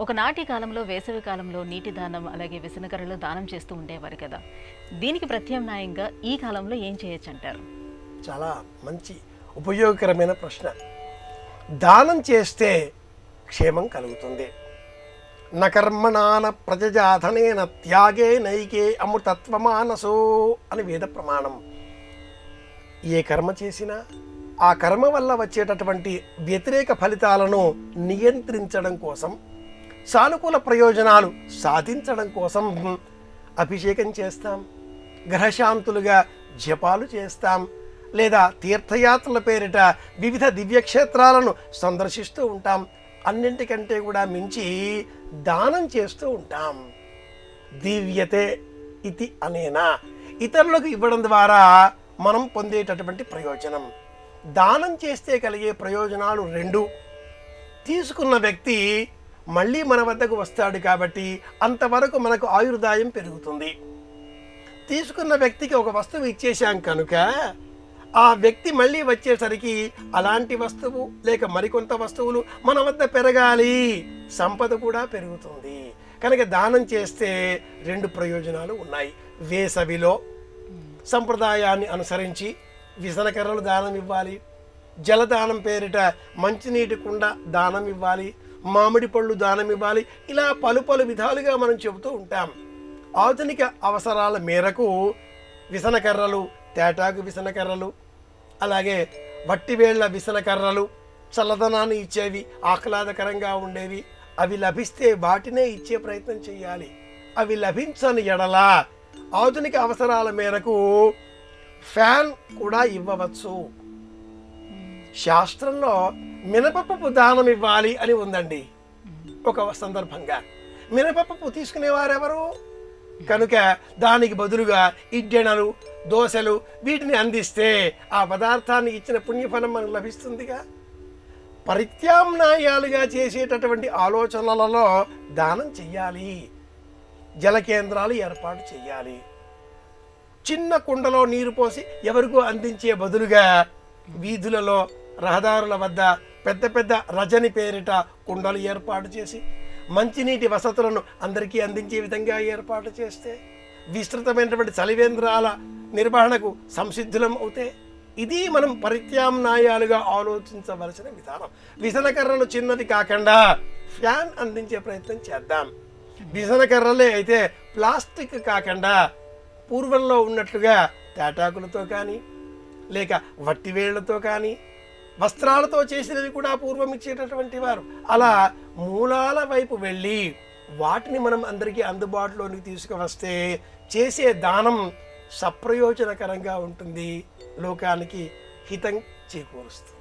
ఒకనాటి కాలంలో వేసవి కాలంలో నీటి దానం అలాగే విసనకర్రలు దానం చేస్తూ ఉండేవారు కదా దీనికి ప్రత్యామ్నాయంగా ఈ కాలంలో ఏం చేయొచ్చు అంటారు చాలా మంచి ఉపయోగకరమైన ప్రశ్న దానం చేస్తే క్షేమం కలుగుతుంది నకర్మణాన ప్రజజాధనేన త్యాగే నైకే అమృతత్వమానసో అని వేద ప్రమాణం ఏ కర్మ చేసినా ఆ కర్మ వల్ల వచ్చేటటువంటి వ్యతిరేక ఫలితాలను నియంత్రించడం కోసం సానుకూల ప్రయోజనాలు సాధించడం కోసం అభిషేకం చేస్తాం గ్రహశాంతులుగా జపాలు చేస్తాం లేదా తీర్థయాత్రల పేరిట వివిధ దివ్యక్షేత్రాలను సందర్శిస్తూ ఉంటాం అన్నింటికంటే కూడా మించి దానం చేస్తూ ఉంటాం దివ్యతే ఇది అనేనా ఇతరులకు ఇవ్వడం ద్వారా మనం పొందేటటువంటి ప్రయోజనం దానం చేస్తే కలిగే ప్రయోజనాలు రెండు తీసుకున్న వ్యక్తి మళ్ళీ మన వద్దకు వస్తాడు కాబట్టి అంతవరకు మనకు ఆయుర్దాయం పెరుగుతుంది తీసుకున్న వ్యక్తికి ఒక వస్తువు ఇచ్చేశాం కనుక ఆ వ్యక్తి మళ్ళీ వచ్చేసరికి అలాంటి వస్తువు లేక మరికొంత వస్తువులు మన వద్ద పెరగాలి సంపద కూడా పెరుగుతుంది కనుక దానం చేస్తే రెండు ప్రయోజనాలు ఉన్నాయి వేసవిలో సంప్రదాయాన్ని అనుసరించి విసనకర్రలు దానం ఇవ్వాలి జలదానం పేరిట మంచినీటి కుండ దానం ఇవ్వాలి మామిడి పళ్ళు దానం ఇవ్వాలి ఇలా పలు పలు విధాలుగా మనం చెబుతూ ఉంటాం ఆధునిక అవసరాల మేరకు విసనకర్రలు తేటాకు విసనకర్రలు అలాగే వట్టివేళ్ల విసనకర్రలు చల్లదనాన్ని ఇచ్చేవి ఆహ్లాదకరంగా ఉండేవి అవి లభిస్తే వాటినే ఇచ్చే ప్రయత్నం చేయాలి అవి లభించని ఎడల ఆధునిక అవసరాల మేరకు ఫ్యాన్ కూడా ఇవ్వవచ్చు శాస్త్రంలో మినపప్పు దానం ఇవ్వాలి అని ఉందండి ఒక సందర్భంగా మినపప్పు తీసుకునేవారెవరు కనుక దానికి బదులుగా ఇడ్డెనలు దోశలు వీటిని అందిస్తే ఆ పదార్థాన్ని ఇచ్చిన పుణ్యఫలం మనకు లభిస్తుందిగా పరిత్యామ్నాయాలుగా చేసేటటువంటి ఆలోచనలలో దానం చెయ్యాలి జల కేంద్రాలు ఏర్పాటు చేయాలి చిన్న కుండలో నీరు పోసి ఎవరికో అందించే బదులుగా వీధులలో రహదారుల వద్ద పెద్ద పెద్ద రజని పేరిట కుండలు ఏర్పాటు చేసి మంచినీటి వసతులను అందరికీ అందించే విధంగా ఏర్పాటు చేస్తే విస్తృతమైనటువంటి చలివేంద్రాల నిర్వహణకు సంసిద్ధులం అవుతే ఇది మనం పరిత్యామ్నాయాలుగా ఆలోచించవలసిన విధానం విసనకర్రలు చిన్నది కాకుండా ఫ్యాన్ అందించే ప్రయత్నం చేద్దాం విసనకర్రలే అయితే ప్లాస్టిక్ కాకుండా పూర్వంలో ఉన్నట్లుగా తాటాకులతో కానీ లేక వట్టివేళ్లతో కానీ వస్త్రాలతో చేసినవి కూడా పూర్వం ఇచ్చేటటువంటి వారు అలా మూలాల వైపు వెళ్ళి వాటిని మనం అందరికీ అందుబాటులోనికి తీసుకువస్తే చేసే దానం సప్రయోజనకరంగా ఉంటుంది లోకానికి హితం చేకూరుస్తుంది